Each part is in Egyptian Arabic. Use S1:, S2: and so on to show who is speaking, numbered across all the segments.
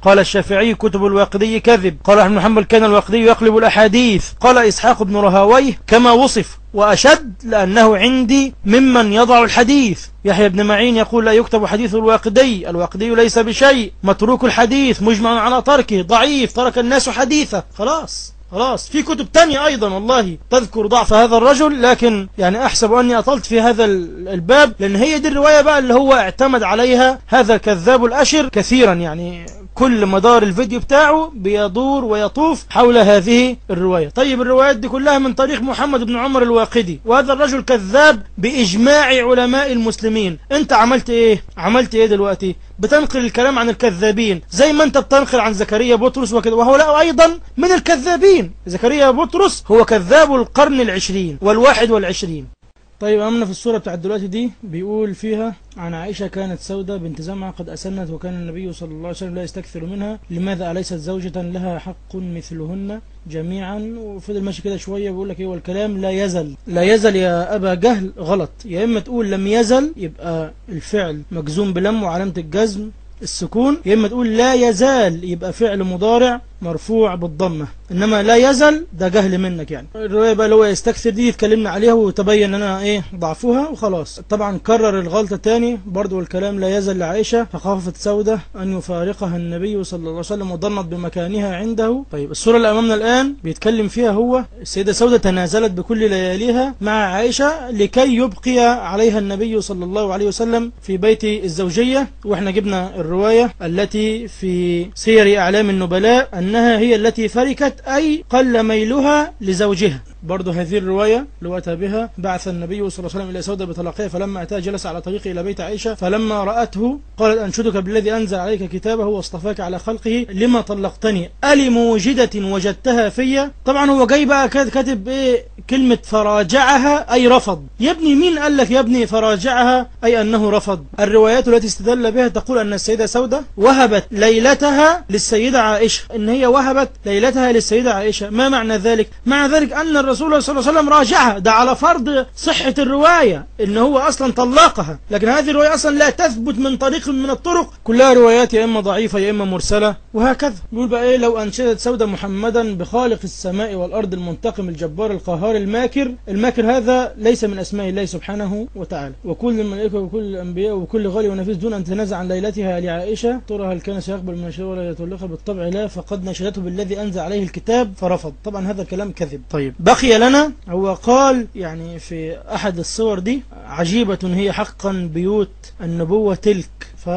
S1: قال الشافعي كتب الواقدي كذب قال أحمد محمد كان الواقدي يقلب الأحاديث قال إسحاق بن رهاويه كما وصف وأشد لأنه عندي ممن يضع الحديث يحيى بن معين يقول لا يكتب حديث الواقدي الواقدي ليس بشيء متروك الحديث مجمع على تركه ضعيف ترك الناس حديثه خلاص خلاص في كتب تانية أيضا والله تذكر ضعف هذا الرجل لكن يعني أحسب أني أطلت في هذا الباب لأن هي دي الرواية بقى اللي هو اعتمد عليها هذا الكذاب الأشر كثيرا يعني كل مدار الفيديو بتاعه بيدور ويطوف حول هذه الرواية طيب الروايات دي كلها من طريق محمد بن عمر الواقدي وهذا الرجل كذاب بإجماع علماء المسلمين انت عملت ايه عملت ايه دلوقتي بتنقل الكلام عن الكذابين زي ما انت بتنقل عن زكريا بطرس وكده وهؤلاء ايضا من الكذابين زكريا بطرس هو كذاب القرن العشرين والواحد والعشرين طيب أمنا في الصورة بتاعت دلوقتي دي بيقول فيها عن عائشة كانت سودة بنت زمعة قد أسنت وكان النبي صلى الله عليه وسلم لا يستكثر منها لماذا أليست زوجة لها حق مثلهن جميعا وفضل ماشي كده شوية بيقول لك ايه والكلام لا يزل لا يزل يا أبا جهل غلط يا إما تقول لم يزل يبقى الفعل مجزوم بلم وعلامة الجزم السكون يا إما تقول لا يزال يبقى فعل مضارع مرفوع بالضمة إنما لا يزل ده جهل منك يعني الرواية بقى اللي هو يستكثر دي اتكلمنا عليها وتبين أنا إيه ضعفها وخلاص طبعا كرر الغلطة تاني برضو الكلام لا يزل لعائشة فخافت سودة أن يفارقها النبي صلى الله عليه وسلم وضنت بمكانها عنده طيب الصورة اللي أمامنا الآن بيتكلم فيها هو السيدة سودة تنازلت بكل لياليها مع عائشة لكي يبقي عليها النبي صلى الله عليه وسلم في بيت الزوجية وإحنا جبنا الرواية التي في سير أعلام النبلاء أنها هي التي فركت أي قل ميلها لزوجها برضه هذه الرواية لوأتى بها بعث النبي صلى الله عليه وسلم إلى سودة بطلاقها فلما أتى جلس على طريقه إلى بيت عائشة فلما رأته قالت أنشدك بالذي أنزل عليك كتابه واصطفاك على خلقه لما طلقتني ألي موجدة وجدتها فيا طبعا هو جاي بقى كاتب إيه كلمة فراجعها أي رفض يا ابني مين قال لك يا ابني فراجعها أي أنه رفض الروايات التي استدل بها تقول أن السيدة سودة وهبت ليلتها للسيدة عائشة إن هي وهبت ليلتها للسيدة عائشة ما معنى ذلك معنى ذلك أن الرسول صلى الله عليه وسلم راجعها ده على فرض صحة الرواية إن هو أصلا طلقها لكن هذه الرواية أصلا لا تثبت من طريق من الطرق كلها روايات يا إما ضعيفة يا إما مرسلة وهكذا يقول بقى إيه لو أنشدت سودة محمدا بخالق السماء والأرض المنتقم الجبار القهار الماكر الماكر هذا ليس من أسماء الله سبحانه وتعالى وكل الملائكة وكل الأنبياء وكل غالي ونفيس دون أن تنازع عن ليلتها لعائشة ترى هل كان سيقبل من الشيء ولا يطلقها بالطبع لا فقد نشدته بالذي أنزل عليه الكتاب فرفض طبعا هذا الكلام كذب طيب بقي لنا هو قال يعني في أحد الصور دي عجيبة هي حقا بيوت النبوة تلك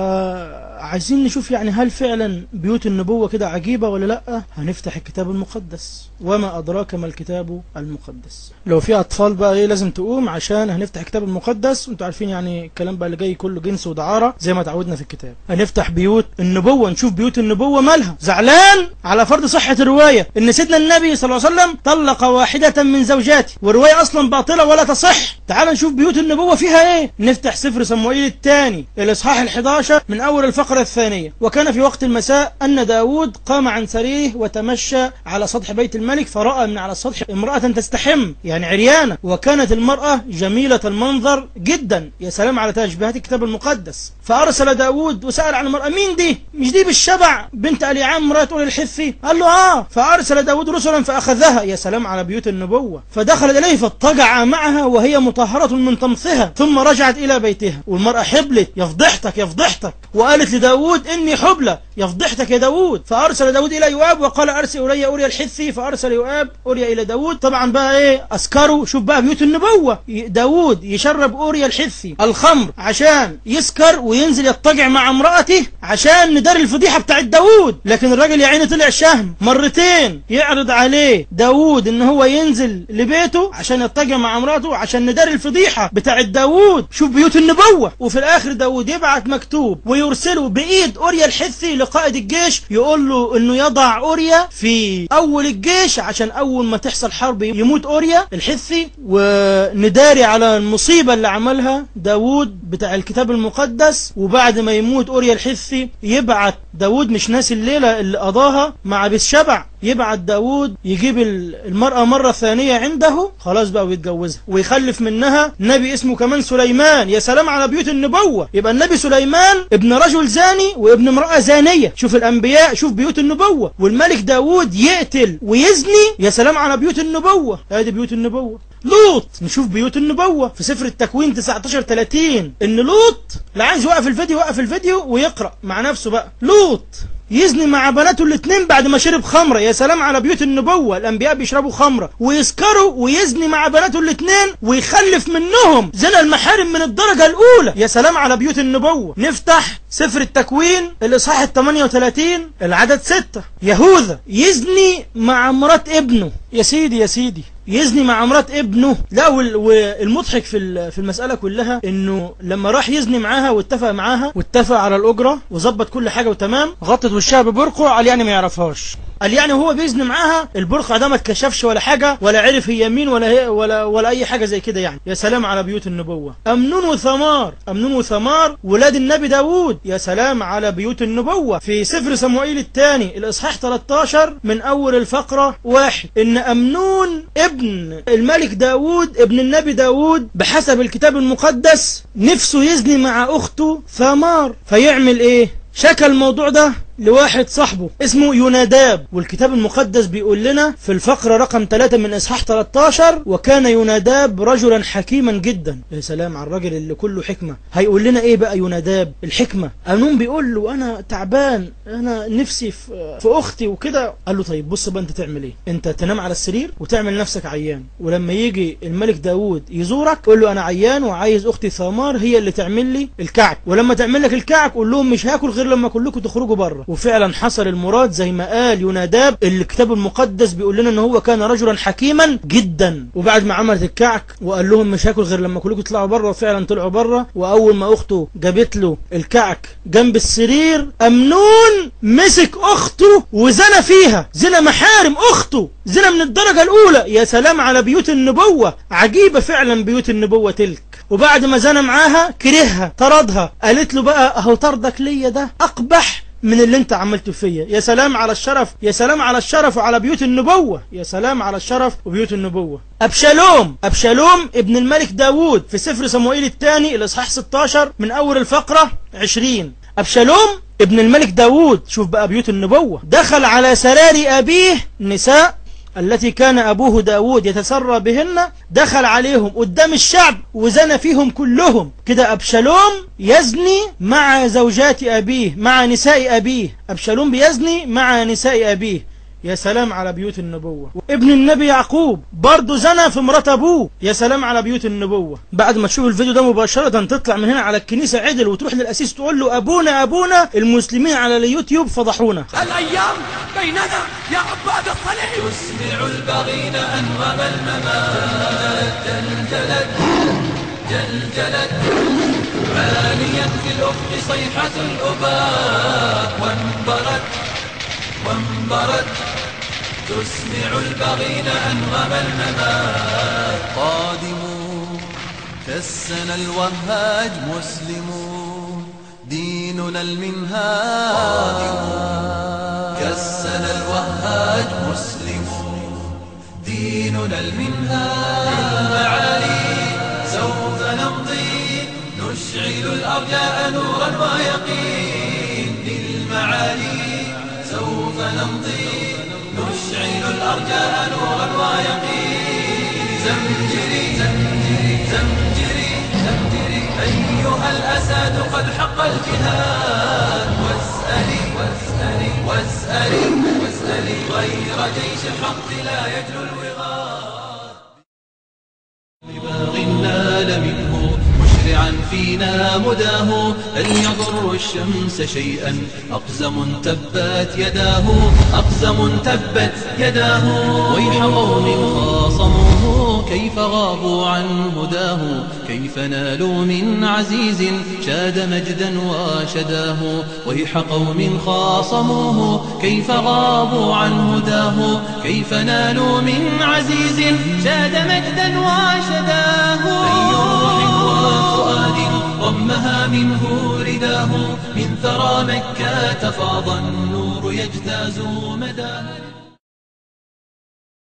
S1: فعايزين نشوف يعني هل فعلا بيوت النبوة كده عجيبة ولا لا هنفتح الكتاب المقدس وما أدراك ما الكتاب المقدس لو في أطفال بقى إيه لازم تقوم عشان هنفتح الكتاب المقدس وانتوا عارفين يعني الكلام بقى اللي جاي كله جنس ودعارة زي ما تعودنا في الكتاب هنفتح بيوت النبوة نشوف بيوت النبوة مالها زعلان على فرض صحة الرواية إن سيدنا النبي صلى الله عليه وسلم طلق واحدة من زوجاته والرواية أصلا باطلة ولا تصح تعال نشوف بيوت النبوة فيها إيه نفتح سفر صموئيل الثاني الإصحاح ال11 من أول الفقرة الثانية وكان في وقت المساء أن داود قام عن سريره وتمشى على سطح بيت الملك فرأى من على السطح امرأة تستحم يعني عريانة وكانت المرأة جميلة المنظر جدا يا سلام على تشبيهات الكتاب المقدس فأرسل داود وسأل عن المرأة مين دي مش دي بالشبع بنت أليعام امرأة أولي الحثي قال له آه فأرسل داود رسلا فأخذها يا سلام على بيوت النبوة فدخل إليه فاضطجع معها وهي مطهرة من طمثها ثم رجعت إلى بيتها والمرأة حبلت يفضحتك يفضحتك وقالت لداود إني حبلة يفضحتك يا داود فأرسل داود إلى يؤاب وقال أرسل إلي أوريا الحثي فأرسل يؤاب أوريا إلى داود طبعا بقى إيه أسكروا شوف بقى بيوت النبوة داود يشرب أوريا الحثي الخمر عشان يسكر وينزل يضطجع مع امرأته عشان ندار الفضيحة بتاعت داود لكن الراجل يا عيني طلع شهم مرتين يعرض عليه داود إن هو ينزل لبيته عشان يضطجع مع امرأته عشان ندار الفضيحة بتاعت داود شوف بيوت النبوة وفي الآخر داود يبعت مكتوب ويرسله بإيد أوريا الحثي لقائد الجيش يقول له انه يضع اوريا في اول الجيش عشان اول ما تحصل حرب يموت اوريا الحثي ونداري على المصيبة اللي عملها داود بتاع الكتاب المقدس وبعد ما يموت اوريا الحثي يبعت داود مش ناسي الليلة اللي قضاها مع بالشبع يبعت داود يجيب ال- المرأة مرة ثانية عنده خلاص بقى ويتجوزها ويخلف منها نبي اسمه كمان سليمان يا سلام على بيوت النبوة يبقى النبي سليمان ابن رجل زاني وابن امرأة زانية شوف الأنبياء شوف بيوت النبوة والملك داود يقتل ويزني يا سلام على بيوت النبوة هذه بيوت النبوة لوط نشوف بيوت النبوة في سفر التكوين 19 30 ان لوط اللي عايز يوقف الفيديو وقف الفيديو ويقرأ مع نفسه بقى لوط يزني مع بناته الاثنين بعد ما شرب خمرة يا سلام على بيوت النبوة الأنبياء بيشربوا خمرة ويسكروا ويزني مع بناته الاثنين ويخلف منهم زنا المحارم من الدرجة الأولى يا سلام على بيوت النبوة نفتح سفر التكوين الإصحاح ال 38 العدد 6 يهوذا يزني مع مرات ابنه يا سيدي يا سيدي يزني مع مرات ابنه لا وال- والمضحك في ال- في المسألة كلها انه لما راح يزني معاها واتفق معاها واتفق على الأجرة وظبط كل حاجة وتمام غطت وشها ببرقع قال يعني ما يعرفهاش قال يعني هو بيزني معاها البرقع ده ما اتكشفش ولا حاجة ولا عرف هي مين ولا هي ولا ولا أي حاجة زي كده يعني يا سلام على بيوت النبوة أمنون وثمار أمنون وثمار ولاد النبي داوود يا سلام على بيوت النبوة في سفر صموئيل الثاني الإصحاح 13 من أول الفقرة واحد إن أمنون ابن الملك داوود ابن النبي داوود بحسب الكتاب المقدس نفسه يزني مع أخته ثمار فيعمل إيه شكى الموضوع ده لواحد صاحبه اسمه يوناداب والكتاب المقدس بيقول لنا في الفقرة رقم 3 من إصحاح 13 وكان يوناداب رجلا حكيما جدا يا سلام على الراجل اللي كله حكمة هيقول لنا ايه بقى يوناداب الحكمة أنون بيقول له أنا تعبان أنا نفسي في, في أختي وكده قال له طيب بص بقى أنت تعمل ايه أنت تنام على السرير وتعمل نفسك عيان ولما يجي الملك داوود يزورك قول له أنا عيان وعايز أختي ثمار هي اللي تعمل لي الكعك ولما تعمل لك الكعك قول لهم مش هاكل غير لما كلكم تخرجوا بره وفعلا حصل المراد زي ما قال يوناداب اللي الكتاب المقدس بيقول لنا ان هو كان رجلا حكيما جدا وبعد ما عملت الكعك وقال لهم مش هاكل غير لما كلكم تطلعوا بره وفعلا طلعوا بره واول ما اخته جابت له الكعك جنب السرير امنون مسك اخته وزنى فيها زنا محارم اخته زنا من الدرجه الاولى يا سلام على بيوت النبوه عجيبه فعلا بيوت النبوه تلك وبعد ما زنى معاها كرهها طردها قالت له بقى اهو طردك ليا ده اقبح من اللي انت عملته فيا يا سلام على الشرف يا سلام على الشرف وعلى بيوت النبوة يا سلام على الشرف وبيوت النبوة أبشالوم أبشالوم ابن الملك داوود في سفر صموئيل الثاني الإصحاح 16 من أول الفقرة 20 أبشالوم ابن الملك داوود شوف بقى بيوت النبوة دخل على سرار أبيه نساء التي كان أبوه داود يتسرى بهن دخل عليهم قدام الشعب وزنى فيهم كلهم كده أبشالوم يزني مع زوجات أبيه مع نساء أبيه أبشالوم بيزني مع نساء أبيه يا سلام على بيوت النبوة ابن النبي يعقوب برضه زنى في مرات أبوه يا سلام على بيوت النبوة بعد ما تشوف الفيديو ده مباشرة تطلع من هنا على الكنيسة عدل وتروح للأسيس تقول له أبونا أبونا المسلمين على اليوتيوب فضحونا
S2: الأيام بيننا يا عباد الصليب
S3: يسمع البغين أنغم الممات جلجلت جلجلت عاليا في الأفق صيحة الأباء وانبرت وانبرت تسمع البغين أنغم الممات قادمون كالسنا الوهاج مسلمون ديننا المنهاج كالسنا الوهاج مسلمون ديننا المنهاج المعالي سوف نمضي نشعل الأرجاء نورا ويقين للمعالي سوف نمضي نشعل الأرجاء نورا ويقين زمجري زمجري زمجري زمجري أيها الأسد قد حق الجهاد واسألي واسألي واسألي واسألي غير جيش الحق لا يجلو الوغاد بباغ نال منه مشرعا فينا مداه لن يضر الشمس شيئا أقزم تبت يداه أقزم تبت يداه ويح قوم خاصموه كيف غابوا عن هداه كيف نالوا من عزيز شاد مجدا وشداه ويح قوم خاصموه كيف غابوا عن هداه كيف نالوا من عزيز شاد مجدا وشداه أي روح وفؤاد ضمها منه رداه من ثرى مكة فاض النور يجتاز مداه